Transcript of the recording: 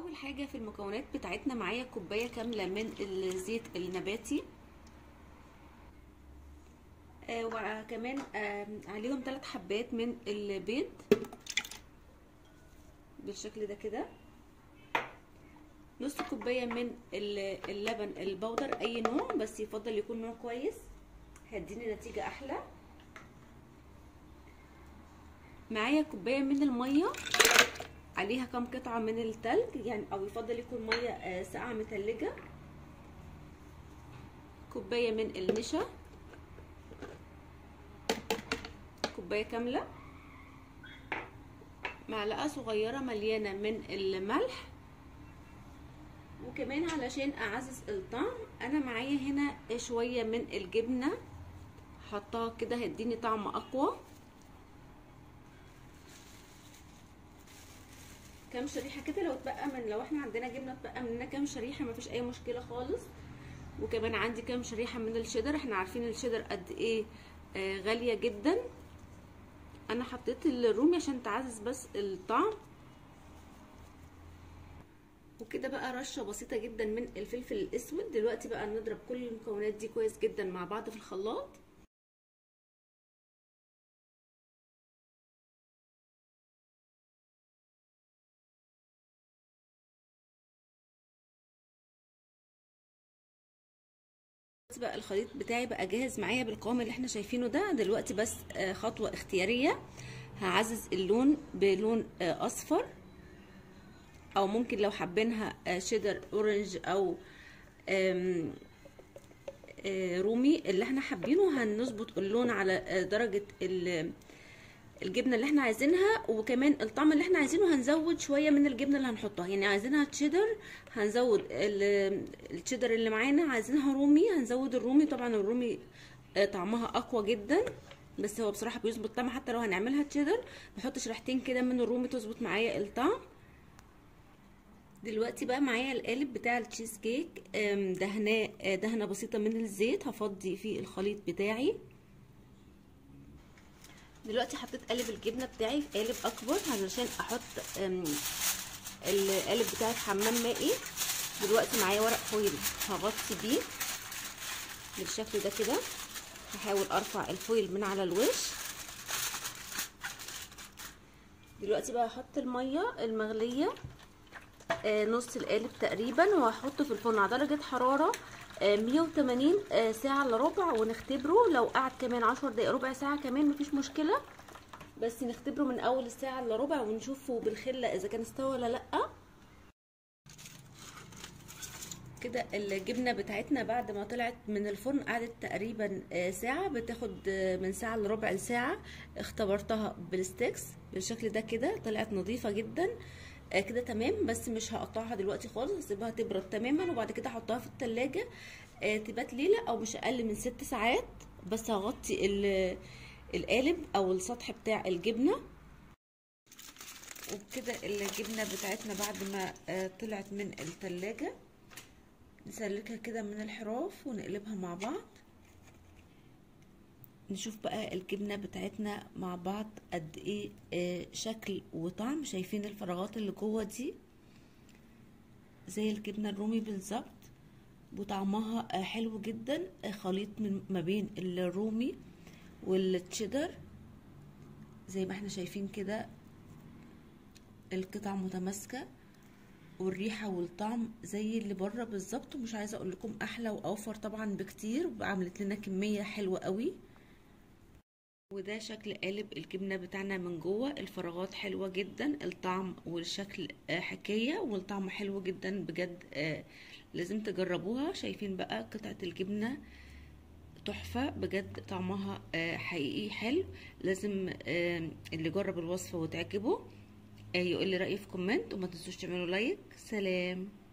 اول حاجه في المكونات بتاعتنا معايا كوبايه كامله من الزيت النباتي آه وكمان آه عليهم ثلاث حبات من البيض بالشكل ده كده نص كوبايه من اللبن البودر اي نوع بس يفضل يكون نوع كويس هيديني نتيجه احلى معايا كوبايه من الميه عليها كام قطعه من التلج يعني او يفضل يكون ميه ساقعه متلجه كوبايه من النشا كوبايه كامله معلقه صغيره مليانه من الملح وكمان علشان اعزز الطعم انا معايا هنا شويه من الجبنه حطها كده هيديني طعم اقوى كام شريحه كده لو اتبقى من لو احنا عندنا جبنه اتبقى مننا كام شريحه مفيش اي مشكله خالص وكمان عندي كام شريحه من الشيدر احنا عارفين الشيدر قد ايه آه غاليه جدا انا حطيت الرومي عشان تعزز بس الطعم وكده بقى رشه بسيطه جدا من الفلفل الاسود دلوقتي بقى نضرب كل المكونات دي كويس جدا مع بعض في الخلاط بقى الخليط بتاعي بقى جاهز معايا بالقوام اللي احنا شايفينه ده دلوقتي بس خطوه اختياريه هعزز اللون بلون اصفر او ممكن لو حابينها شيدر اورنج او رومي اللي احنا حابينه هنظبط اللون على درجه الجبنه اللي احنا عايزينها وكمان الطعم اللي احنا عايزينه هنزود شويه من الجبنه اللي هنحطها يعني عايزينها تشيدر هنزود التشيدر اللي معانا عايزينها رومي هنزود الرومي طبعا الرومي طعمها اقوى جدا بس هو بصراحه بيظبط طعم حتى لو هنعملها تشيدر بحط شريحتين كده من الرومي تظبط معايا الطعم دلوقتي بقى معايا القالب بتاع التشيز كيك دهناه دهنه بسيطه من الزيت هفضي فيه الخليط بتاعي دلوقتي حطيت قالب الجبنه بتاعي في قالب اكبر علشان احط القالب بتاعي في حمام مائي دلوقتي معايا ورق فويل هغطي بيه بالشكل ده كده هحاول ارفع الفويل من على الوش دلوقتي بقى هحط الميه المغليه آه نص القالب تقريبا وهحطه في الفرن على درجه حراره آه 180 آه ساعه الا ربع ونختبره لو قعد كمان 10 دقايق ربع ساعه كمان مفيش مشكله بس نختبره من اول الساعه الا ربع ونشوفه بالخله اذا كان استوى ولا لا كده الجبنه بتاعتنا بعد ما طلعت من الفرن قعدت تقريبا ساعه بتاخد من ساعه لربع ساعه اختبرتها بالستيكس بالشكل ده كده طلعت نظيفه جدا كده تمام بس مش هقطعها دلوقتي خالص هسيبها تبرد تماما وبعد كده احطها في التلاجة تبات ليله او مش اقل من ست ساعات بس هغطي القالب او السطح بتاع الجبنه وبكده الجبنه بتاعتنا بعد ما طلعت من التلاجة نسلكها كده من الحراف ونقلبها مع بعض نشوف بقى الجبنة بتاعتنا مع بعض قد ايه آه شكل وطعم شايفين الفراغات اللي جوه دي زي الجبنة الرومي بالظبط وطعمها آه حلو جدا آه خليط من ما بين الرومي والتشيدر زي ما احنا شايفين كده القطع متماسكه والريحه والطعم زي اللي بره بالظبط ومش عايزه اقول لكم احلى واوفر طبعا بكتير عملت لنا كميه حلوه قوي وده شكل قالب الجبنه بتاعنا من جوه الفراغات حلوه جدا الطعم والشكل حكايه والطعم حلو جدا بجد لازم تجربوها شايفين بقى قطعه الجبنه تحفه بجد طعمها حقيقي حلو لازم اللي جرب الوصفه وتعجبه يقول لي رايه في كومنت وما تنسوش تعملوا لايك سلام